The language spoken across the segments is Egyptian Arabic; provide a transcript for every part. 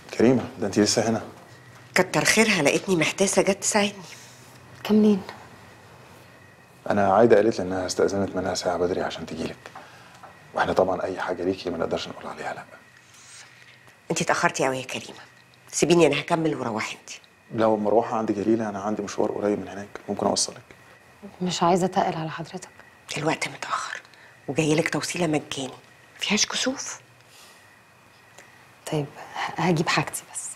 كريمه ده انت لسه هنا كتر خيرها لقيتني محتاسه جت تساعدني كاملين انا عايده قالت لي انها استاذنت منها ساعه بدري عشان تجيلك واحنا طبعا اي حاجه ليكي ما نقدرش نقول عليها لا انت اتاخرتي قوي يا كريمه سيبيني انا هكمل وروحي انت لو مروحه عند جليله انا عندي مشوار قريب من هناك ممكن اوصلك مش عايزه اتقل على حضرتك الوقت متاخر وجاي لك توصيله مجاني فيهاش كسوف طيب ه- هجيب حاجتي بس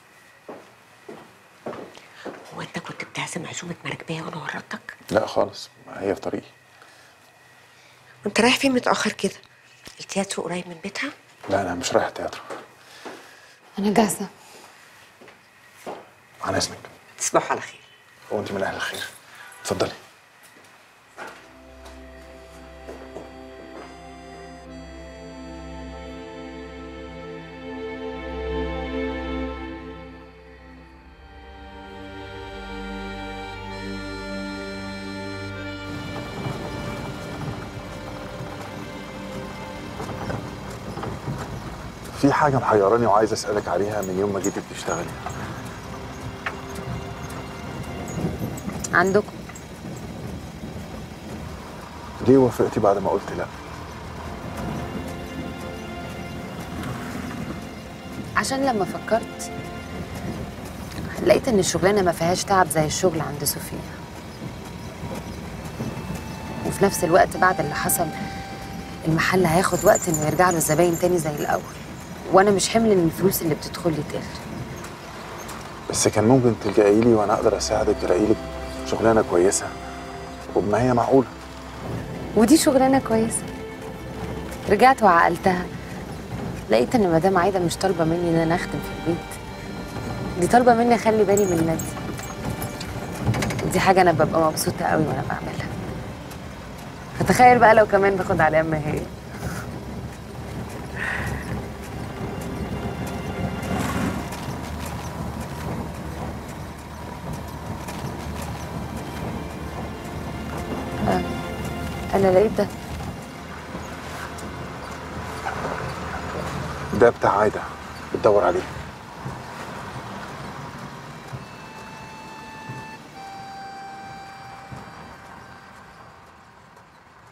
هو انت كنت بتعزم عزومه مراكبيه وانا ورطتك لا خالص هي في طريقي وانت رايح فين متاخر كده التياترو قريب من بيتها لا انا مش رايح التياترو انا جاهزه عن اذنك تصبحوا على خير هو انت من اهل الخير اتفضلي في حاجة محيراني وعايز أسألك عليها من يوم ما جيتي بتشتغلي عندكم ليه وافقتي بعد ما قلت لا؟ عشان لما فكرت لقيت ان الشغلانه ما فيهاش تعب زي الشغل عند صوفيا وفي نفس الوقت بعد اللي حصل المحل هياخد وقت انه يرجع له الزباين تاني زي الاول وانا مش حمل ان الفلوس اللي بتدخل لي تقل بس كان ممكن تلجئي لي وأنا أقدر أساعدك تلاقي لك شغلانة كويسة وبما هي معقولة ودي شغلانه كويسه رجعت وعقلتها لقيت ان مدام عايده مش طالبه مني ان انا اخدم في البيت دي طالبه مني اخلي بالي من الناس دي حاجه انا ببقى مبسوطه قوي وانا بعملها فتخيل بقى لو كمان باخد عليها ما هي آه، انا لقيت ده ده بتاع عايدة بتدور عليه